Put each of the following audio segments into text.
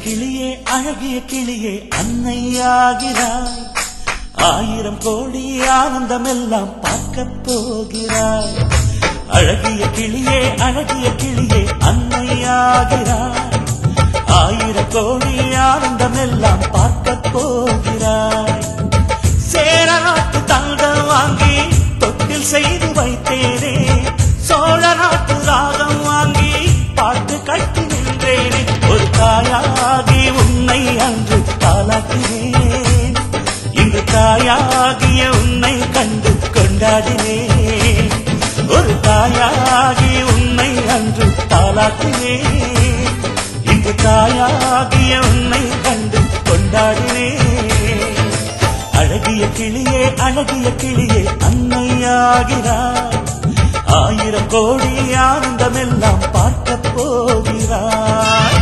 கிளியே அழகிய கிளியே அன்னையாகிறாய் ஆயிரம் கோடி ஆனந்தமெல்லாம் பார்க்க போகிறாய் அழகிய கிளியே அழகிய கிளியே அன்னையாகிறாய் ஆயிரம் கோடி ஆனந்தமெல்லாம் பார்க்க போகிறாய் சேர நாட்டு தங்கம் வாங்கி தொட்டில் செய்து வைத்தேனே சோழ நாட்டு ராகம் வாங்கி பாட்டு கட்டி நின்றேனே ஒரு தாயாகி உன்னை அன்று தாளாட்டினேன் இங்கு தாயாகிய உன்னை கண்டு கொண்டாடினேன் ஒரு தாயாகி உன்னை அன்று தாளாட்டினேன் இங்கு தாயாகிய உன்னை கண்டு கொண்டாடினேன் அழகிய கிளியே அழகிய கிளியே அன்னையாகிறாய் ஆயிரம் கோடி ஆனந்தமெல்லாம் பார்க்க போகிறாய்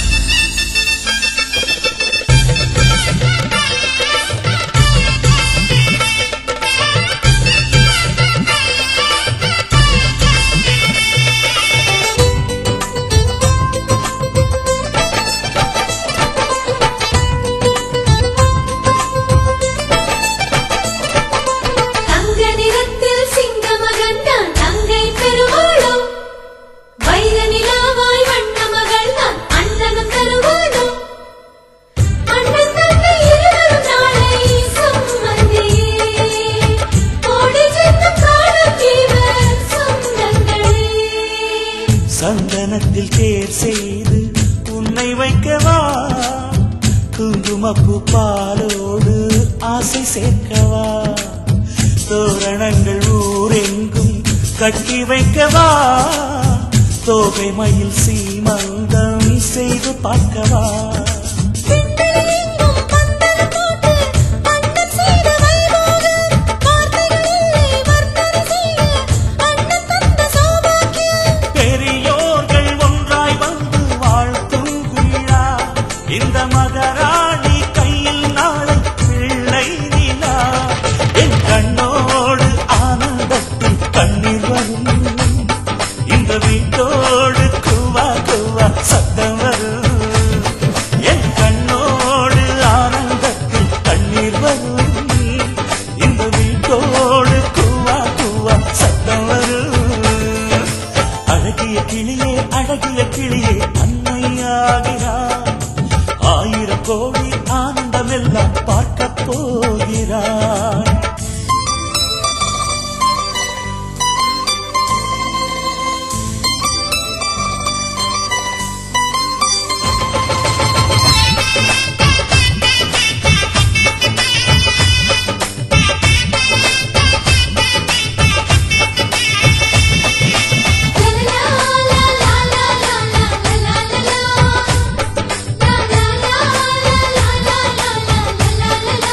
தங்க நிறத்தில் சிங்க மகன் தான் தங்கை பெருமாளோ வைர நிலாவாய் வண்ண மகள் தான் அண்ணனும் தருவானோ அண்ணன் தங்கை இருவரும் நாளை சம்மந்தியே கோடி ஜென்மம் காணும் இவர் சொந்தங்களே சந்தனத்தில் தேர் செய்து உன்னை வைக்கவா குங்குமப்பூ பாலோடு ஆசை சேர்க்கவா தோரணங்கள் ஊரெங்கும் கட்டி வைக்கவா தோகை மயில் சீமந்தம் செய்து பார்க்கவா எங்கும் பந்தல் போட்டு அண்ணன் செய்த வைபோகம் வார்த்தைகளிலே வர்ணனை செய்ய அண்ணன் தந்த சௌபாக்கியம் பெரியோர்கள் ஒன்றாய் வந்து வாழ்த்தும் விழா இந்த மகராணி கையில் நாளை பிள்ளை நிலா என் கண்ணோடு ஆனந்தத்தில் கண்ணீர் வரும் இந்த வீட்டோடு குவா குவா சத்தம் வரும் என் கண்ணோடு ஆனந்தத்தில் கண்ணீர் வரும் இந்த வீட்டோடு குவா குவா சத்தம் வரும் அழகிய கிளியே அழகிய கிளியே அன்னையாகிறாய் ஆயிரம் கோடி ஆனந்தமெல்லாம் பார்க்க போகிறாய் லா லா லா லா லா லா லா லா லா லா லா லா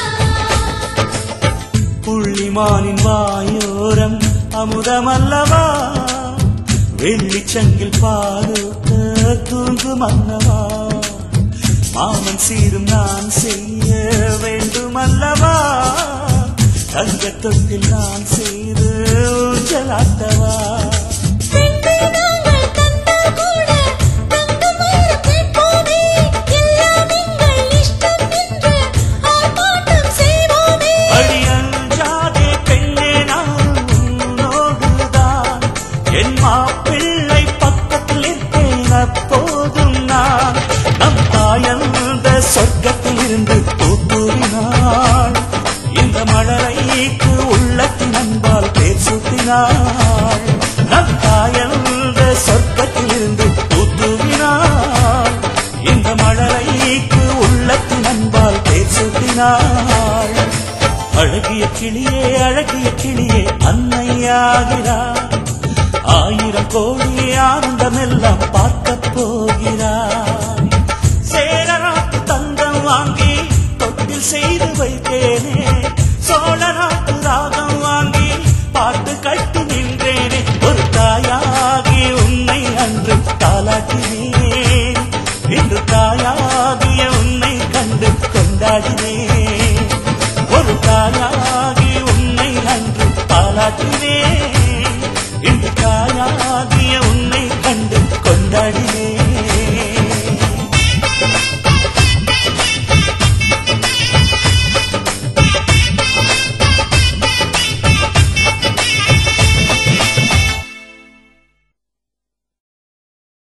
புள்ளிமானின் வாயோரம் அமுதமல்லவா வெள்ளிச்சங்கில் பாலூட்ட தூங்கும் அல்லவா மாமன் சீரும் நான் செய்ய வேண்டுமல்லவா தங்க தொட்டில் நான் செய்து ஊஞ்சலாட்டவா பெண்கள் நாங்கள் தந்தால் கூட தங்கம் வைரம் கேட்போமே எல்லாம் எங்கள் இஷ்டம் என்று ஆர்ப்பாட்டம் செய்வோமே அடியஞ்சாதே பெண்ணே நான் உன்னோடுதான் என் மாப்பிள்ளை பக்கத்தில் இருக்கேன் அப்போதும் நான் நம் தாயந்த சொர்க்கத்தில் இருந்து தூத்துறினாள் இந்த மழலைக்கு உள்ளத்தின் அன்பால் பேர் சுட்டினாள் நம் தாயந்த சொர்க்கத்தில் இருந்து தூத்துவினாள் இந்த மழலைக்கு உள்ளத்தின் அன்பால் பேர் சுட்டினாள் அழகிய கிளியே அழகிய கிளியே அன்னையாகிறாய் ஆயிரம் கோடி ஆனந்தமெல்லாம் பார்க்க போகிறாய் சேர நாட்டு தங்கம் வாங்கி தொட்டில் செய்து வைத்தேனே சோழ நாட்டு ராகம் வாங்கி பாட்டு கட்டி நின்றேனே ஒரு தாயாகி உன்னை அன்று தாளாட்டினேன் இன்று தாயாகிய உன்னை கண்டு கொண்டாடினேன் ஒரு தாயாகி உன்னை அன்று பாலாட்டினேன்